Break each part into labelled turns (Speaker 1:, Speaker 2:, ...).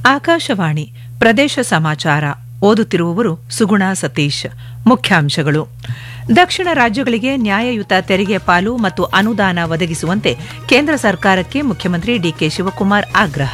Speaker 1: ಆಕಾಶವಾಣಿ ಪ್ರದೇಶ ಸಮಾಚಾರ ಓದುತ್ತಿರುವವರು ಸುಗುಣ ಸತೀಶ್ ಮುಖ್ಯಾಂಶಗಳು ದಕ್ಷಿಣ ರಾಜ್ಯಗಳಿಗೆ ನ್ಯಾಯಯುತ ತೆರಿಗೆ ಪಾಲು ಮತ್ತು ಅನುದಾನ ಒದಗಿಸುವಂತೆ ಕೇಂದ್ರ ಸರ್ಕಾರಕ್ಕೆ ಮುಖ್ಯಮಂತ್ರಿ ಡಿಕೆ ಶಿವಕುಮಾರ್ ಆಗ್ರಹ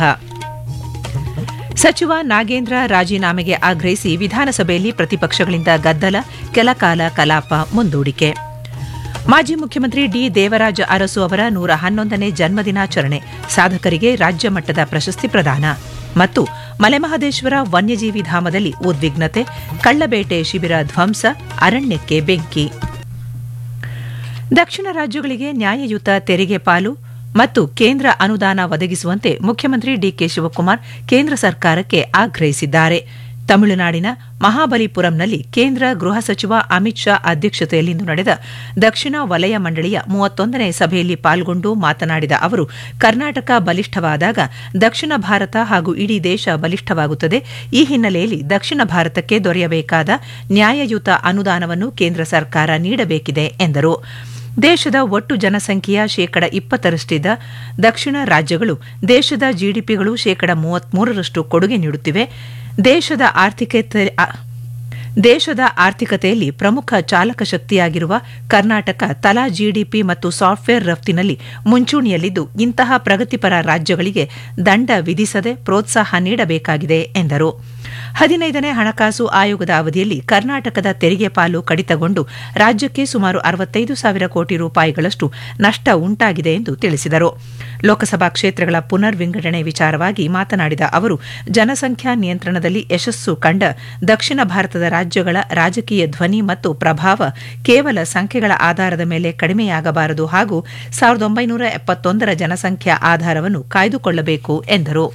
Speaker 1: ಸಚಿವ ನಾಗೇಂದ್ರ ರಾಜೀನಾಮೆಗೆ ಆಗ್ರಹಿಸಿ ವಿಧಾನಸಭೆಯಲ್ಲಿ ಪ್ರತಿಪಕ್ಷಗಳಿಂದ ಗದ್ದಲ ಕೆಲಕಾಲ ಕಲಾಪ ಮುಂದೂಡಿಕೆ ಮಾಜಿ ಮುಖ್ಯಮಂತ್ರಿ ಡಿ ದೇವರಾಜ ಅರಸು ಅವರ ನೂರ ಹನ್ನೊಂದನೇ ಜನ್ಮದಿನಾಚರಣೆ ಸಾಧಕರಿಗೆ ರಾಜ್ಯ ಮಟ್ಟದ ಪ್ರಶಸ್ತಿ ಪ್ರದಾನ ಮತ್ತು ಮಲೆಮಹದೇಶ್ವರ ವನ್ಯಜೀವಿ ಧಾಮದಲ್ಲಿ ಉದ್ವಿಗ್ನತೆ ಕಳ್ಳಬೇಟೆ ಶಿಬಿರ ಧ್ವಂಸ ಅರಣ್ಯಕ್ಕೆ ಬೆಂಕಿ ದಕ್ಷಿಣ ರಾಜ್ಯಗಳಿಗೆ ನ್ಯಾಯಯುತ ತೆರಿಗೆ ಪಾಲು ಮತ್ತು ಕೇಂದ್ರ ಅನುದಾನ ಒದಗಿಸುವಂತೆ ಮುಖ್ಯಮಂತ್ರಿ ಡಿಕೆ ಶಿವಕುಮಾರ್ ಕೇಂದ್ರ ಸರ್ಕಾರಕ್ಕೆ ಆಗ್ರಹಿಸಿದ್ದಾರೆ ತಮಿಳುನಾಡಿನ ಮಹಾಬಲಿಪುರಂನಲ್ಲಿ ಕೇಂದ್ರ ಗೃಹ ಸಚಿವ ಅಮಿತ್ ಶಾ ಅಧ್ಯಕ್ಷತೆಯಲ್ಲಿಂದು ನಡೆದ ದಕ್ಷಿಣ ವಲಯ ಮಂಡಳಿಯ ಮೂವತ್ತೊಂದನೇ ಸಭೆಯಲ್ಲಿ ಪಾಲ್ಗೊಂಡು ಮಾತನಾಡಿದ ಅವರು ಕರ್ನಾಟಕ ಬಲಿಷ್ಠವಾದಾಗ ದಕ್ಷಿಣ ಭಾರತ ಹಾಗೂ ಇಡೀ ದೇಶ ಬಲಿಷ್ಠವಾಗುತ್ತದೆ ಈ ಹಿನ್ನೆಲೆಯಲ್ಲಿ ದಕ್ಷಿಣ ಭಾರತಕ್ಕೆ ದೊರೆಯಬೇಕಾದ ನ್ಯಾಯಯುತ ಅನುದಾನವನ್ನು ಕೇಂದ್ರ ಸರ್ಕಾರ ನೀಡಬೇಕಿದೆ ಎಂದರು ದೇಶದ ಒಟ್ಟು ಜನಸಂಖ್ಯೆಯ ಶೇಕಡ ಇಪ್ಪತ್ತರಷ್ಟಿದ್ದ ದಕ್ಷಿಣ ರಾಜ್ಯಗಳು ದೇಶದ ಜಿಡಿಪಿಗಳು ಶೇಕಡ ಮೂವತ್ಮೂರರಷ್ಟು ಕೊಡುಗೆ ನೀಡುತ್ತಿವೆ ದೇಶದ ಆರ್ಥಿಕತೆ ದೇಶದ ಆರ್ಥಿಕತೆಯಲ್ಲಿ ಪ್ರಮುಖ ಚಾಲಕ ಶಕ್ತಿಯಾಗಿರುವ ಕರ್ನಾಟಕ ತಲಾ ಜಿಡಿಪಿ ಮತ್ತು ಸಾಫ್ಟ್ವೇರ್ ರಫ್ತಿನಲ್ಲಿ ಮುಂಚೂಣಿಯಲ್ಲಿದ್ದು ಇಂತಹ ಪ್ರಗತಿಪರ ರಾಜ್ಯಗಳಿಗೆ ದಂಡ ವಿಧಿಸದೆ ಪ್ರೋತ್ಸಾಹ ನೀಡಬೇಕಾಗಿದೆ ಎಂದರು ಹದಿನೈದನೇ ಹಣಕಾಸು ಆಯೋಗದ ಅವಧಿಯಲ್ಲಿ ಕರ್ನಾಟಕದ ತೆರಿಗೆ ಪಾಲು ಕಡಿತಗೊಂಡು ರಾಜ್ಯಕ್ಕೆ ಸುಮಾರು ಅರವತ್ತೈದು ಸಾವಿರ ಕೋಟಿ ರೂಪಾಯಿಗಳಷ್ಟು ನಷ್ಟ ಉಂಟಾಗಿದೆ ಎಂದು ತಿಳಿಸಿದರು ಲೋಕಸಭಾ ಕ್ಷೇತ್ರಗಳ ಪುನರ್ ವಿಂಗಡಣೆ ವಿಚಾರವಾಗಿ ಮಾತನಾಡಿದ ಅವರು ಜನಸಂಖ್ಯಾ ನಿಯಂತ್ರಣದಲ್ಲಿ ಯಶಸ್ಸು ಕಂಡ ದಕ್ಷಿಣ ಭಾರತದ ರಾಜ್ಯಗಳ ರಾಜಕೀಯ ಧ್ವನಿ ಮತ್ತು ಪ್ರಭಾವ ಕೇವಲ ಸಂಖ್ಯೆಗಳ ಆಧಾರದ ಮೇಲೆ ಕಡಿಮೆಯಾಗಬಾರದು ಹಾಗೂ ಸಾವಿರದ ಒಂಬೈನೂರ ಎಪ್ಪತ್ತೊಂದರ ಜನಸಂಖ್ಯಾ ಆಧಾರವನ್ನು ಕಾಯ್ದುಕೊಳ್ಳಬೇಕು ಎಂದರು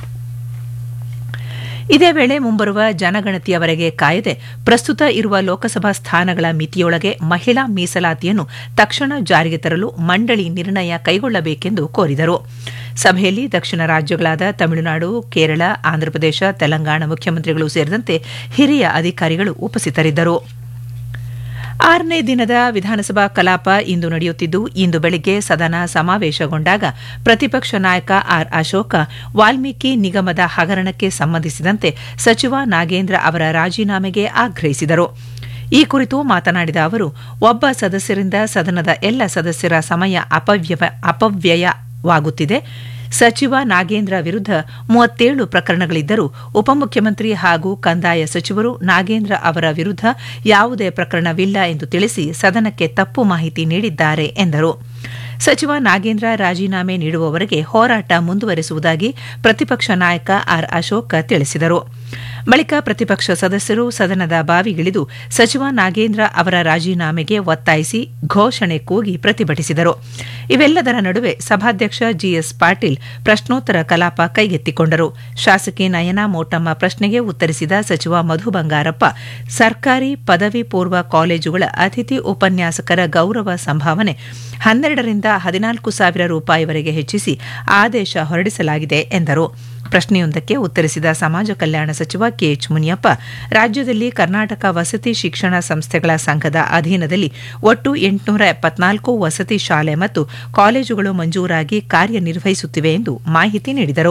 Speaker 1: ಇದೇ ವೇಳೆ ಮುಂಬರುವ ಜನಗಣತಿಯವರೆಗೆ ಕಾಯದೆ ಪ್ರಸ್ತುತ ಇರುವ ಲೋಕಸಭಾ ಸ್ಥಾನಗಳ ಮಿತಿಯೊಳಗೆ ಮಹಿಳಾ ಮೀಸಲಾತಿಯನ್ನು ತಕ್ಷಣ ಜಾರಿಗೆ ತರಲು ಮಂಡಳಿ ನಿರ್ಣಯ ಕೈಗೊಳ್ಳಬೇಕೆಂದು ಕೋರಿದರು ಸಭೆಯಲ್ಲಿ ದಕ್ಷಿಣ ರಾಜ್ಯಗಳಾದ ತಮಿಳುನಾಡು ಕೇರಳ ಆಂಧ್ರಪ್ರದೇಶ ತೆಲಂಗಾಣ ಮುಖ್ಯಮಂತ್ರಿಗಳು ಸೇರಿದಂತೆ ಹಿರಿಯ ಅಧಿಕಾರಿಗಳು ಉಪಸ್ಥಿತರಿದ್ದರು ಆರನೇ ದಿನದ ವಿಧಾನಸಭಾ ಕಲಾಪ ಇಂದು ನಡೆಯುತ್ತಿದ್ದು ಇಂದು ಬೆಳಗ್ಗೆ ಸದನ ಸಮಾವೇಶಗೊಂಡಾಗ ಪ್ರತಿಪಕ್ಷ ನಾಯಕ ಆರ್ ಅಶೋಕ ವಾಲ್ಮೀಕಿ ನಿಗಮದ ಹಗರಣಕ್ಕೆ ಸಂಬಂಧಿಸಿದಂತೆ ಸಚಿವ ನಾಗೇಂದ್ರ ಅವರ ರಾಜೀನಾಮೆಗೆ ಆಗ್ರಹಿಸಿದರು ಈ ಕುರಿತು ಮಾತನಾಡಿದ ಅವರು ಒಬ್ಬ ಸದಸ್ಯರಿಂದ ಸದನದ ಎಲ್ಲ ಸದಸ್ಯರ ಸಮಯ ಅಪವ್ಯಯವಾಗುತ್ತಿದೆ ಸಚಿವ ನಾಗೇಂದ್ರ ವಿರುದ್ಧ ಮೂವತ್ತೇಳು ಪ್ರಕರಣಗಳಿದ್ದರೂ ಉಪಮುಖ್ಯಮಂತ್ರಿ ಹಾಗೂ ಕಂದಾಯ ಸಚಿವರು ನಾಗೇಂದ್ರ ಅವರ ವಿರುದ್ಧ ಯಾವುದೇ ಪ್ರಕರಣವಿಲ್ಲ ಎಂದು ತಿಳಿಸಿ ಸದನಕ್ಕೆ ತಪ್ಪು ಮಾಹಿತಿ ನೀಡಿದ್ದಾರೆ ಎಂದರು ಸಚಿವ ನಾಗೇಂದ್ರ ರಾಜೀನಾಮೆ ನೀಡುವವರೆಗೆ ಹೋರಾಟ ಮುಂದುವರೆಸುವುದಾಗಿ ಪ್ರತಿಪಕ್ಷ ನಾಯಕ ಆರ್ ಅಶೋಕ್ ತಿಳಿಸಿದರು ಬಳಿಕ ಪ್ರತಿಪಕ್ಷ ಸದಸ್ಯರು ಸದನದ ಬಾವಿಗಿಳಿದು ಸಚಿವ ನಾಗೇಂದ್ರ ಅವರ ರಾಜೀನಾಮೆಗೆ ಒತ್ತಾಯಿಸಿ ಘೋಷಣೆ ಕೂಗಿ ಪ್ರತಿಭಟಿಸಿದರು ಇವೆಲ್ಲದರ ನಡುವೆ ಸಭಾಧ್ಯಕ್ಷ ಜಿಎಸ್ ಪಾಟೀಲ್ ಪ್ರಶ್ನೋತ್ತರ ಕಲಾಪ ಕೈಗೆತ್ತಿಕೊಂಡರು ಶಾಸಕಿ ನಯನಾ ಮೋಟಮ್ಮ ಪ್ರಶ್ನೆಗೆ ಉತ್ತರಿಸಿದ ಸಚಿವ ಮಧು ಬಂಗಾರಪ್ಪ ಸರ್ಕಾರಿ ಪದವಿ ಪೂರ್ವ ಕಾಲೇಜುಗಳ ಅತಿಥಿ ಉಪನ್ಯಾಸಕರ ಗೌರವ ಸಂಭಾವನೆ ಹನ್ನೆರಡರಿಂದ ಹದಿನಾಲ್ಕು ಸಾವಿರ ರೂಪಾಯಿವರೆಗೆ ಹೆಚ್ಚಿಸಿ ಆದೇಶ ಹೊರಡಿಸಲಾಗಿದೆ ಎಂದರು ಪ್ರಶ್ನೆಯೊಂದಕ್ಕೆ ಉತ್ತರಿಸಿದ ಸಮಾಜ ಕಲ್ಯಾಣ ಸಚಿವ ಕೆಎಚ್ ಮುನಿಯಪ್ಪ ರಾಜ್ಯದಲ್ಲಿ ಕರ್ನಾಟಕ ವಸತಿ ಶಿಕ್ಷಣ ಸಂಸ್ಥೆಗಳ ಸಂಘದ ಅಧೀನದಲ್ಲಿ ಒಟ್ಟು ಎಂಟುನೂರ ಎಪ್ಪತ್ನಾಲ್ಕು ವಸತಿ ಶಾಲೆ ಮತ್ತು ಕಾಲೇಜುಗಳು ಮಂಜೂರಾಗಿ ಕಾರ್ಯನಿರ್ವಹಿಸುತ್ತಿವೆ ಎಂದು ಮಾಹಿತಿ ನೀಡಿದರು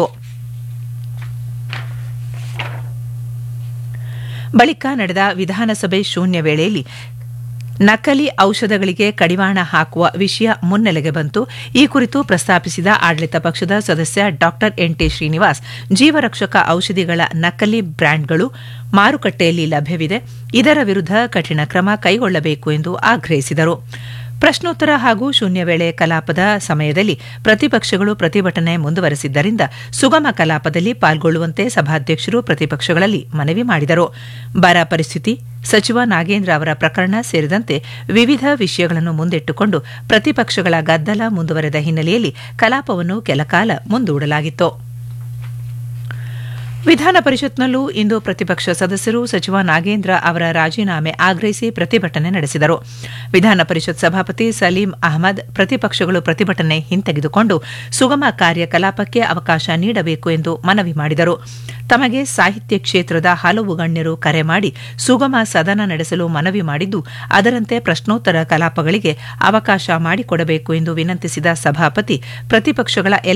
Speaker 1: ಬಳಿಕ ನಡೆದ ವಿಧಾನಸಭೆ ಶೂನ್ಯ ವೇಳೆಯಲ್ಲಿ ನಕಲಿ ಔಷಧಗಳಿಗೆ ಕಡಿವಾಣ ಹಾಕುವ ವಿಷಯ ಮುನ್ನೆಲೆಗೆ ಬಂತು ಈ ಕುರಿತು ಪ್ರಸ್ತಾಪಿಸಿದ ಆಡಳಿತ ಪಕ್ಷದ ಸದಸ್ಯ ಡಾ ಎನ್ಟಿ ಶ್ರೀನಿವಾಸ್ ಜೀವರಕ್ಷಕ ಔಷಧಿಗಳ ನಕಲಿ ಬ್ರ್ಯಾಂಡ್ಗಳು ಮಾರುಕಟ್ಟೆಯಲ್ಲಿ ಲಭ್ಯವಿದೆ ಇದರ ವಿರುದ್ಧ ಕಠಿಣ ಕ್ರಮ ಕೈಗೊಳ್ಳಬೇಕು ಎಂದು ಆಗ್ರಹಿಸಿದರು ಪ್ರಶ್ನೋತ್ತರ ಹಾಗೂ ಶೂನ್ಯ ವೇಳೆ ಕಲಾಪದ ಸಮಯದಲ್ಲಿ ಪ್ರತಿಪಕ್ಷಗಳು ಪ್ರತಿಭಟನೆ ಮುಂದುವರೆಸಿದ್ದರಿಂದ ಸುಗಮ ಕಲಾಪದಲ್ಲಿ ಪಾಲ್ಗೊಳ್ಳುವಂತೆ ಸಭಾಧ್ಯಕ್ಷರು ಪ್ರತಿಪಕ್ಷಗಳಲ್ಲಿ ಮನವಿ ಮಾಡಿದರು ಬರ ಪರಿಸ್ಥಿತಿ ಸಚಿವ ನಾಗೇಂದ್ರ ಅವರ ಪ್ರಕರಣ ಸೇರಿದಂತೆ ವಿವಿಧ ವಿಷಯಗಳನ್ನು ಮುಂದಿಟ್ಟುಕೊಂಡು ಪ್ರತಿಪಕ್ಷಗಳ ಗದ್ದಲ ಮುಂದುವರೆದ ಹಿನ್ನೆಲೆಯಲ್ಲಿ ಕಲಾಪವನ್ನು ಕೆಲಕಾಲ ಮುಂದೂಡಲಾಗಿತ್ತು ವಿಧಾನ ಪರಿಷತ್ನಲ್ಲೂ ಇಂದು ಪ್ರತಿಪಕ್ಷ ಸದಸ್ಯರು ಸಚಿವ ನಾಗೇಂದ್ರ ಅವರ ರಾಜೀನಾಮೆ ಆಗ್ರಹಿಸಿ ಪ್ರತಿಭಟನೆ ನಡೆಸಿದರು ವಿಧಾನ ಪರಿಷತ್ ಸಭಾಪತಿ ಸಲೀಂ ಅಹಮದ್ ಪ್ರತಿಪಕ್ಷಗಳು ಪ್ರತಿಭಟನೆ ಹಿಂತೆಗೆದುಕೊಂಡು ಸುಗಮ ಕಾರ್ಯಕಲಾಪಕ್ಕೆ ಅವಕಾಶ ನೀಡಬೇಕು ಎಂದು ಮನವಿ ಮಾಡಿದರು ತಮಗೆ ಸಾಹಿತ್ಯ ಕ್ಷೇತ್ರದ ಹಲವು ಗಣ್ಯರು ಕರೆ ಮಾಡಿ ಸುಗಮ ಸದನ ನಡೆಸಲು ಮನವಿ ಮಾಡಿದ್ದು ಅದರಂತೆ ಪ್ರಶ್ನೋತ್ತರ ಕಲಾಪಗಳಿಗೆ ಅವಕಾಶ ಮಾಡಿಕೊಡಬೇಕು ಎಂದು ವಿನಂತಿಸಿದ ಸಭಾಪತಿ ಪ್ರತಿಪಕ್ಷಗಳ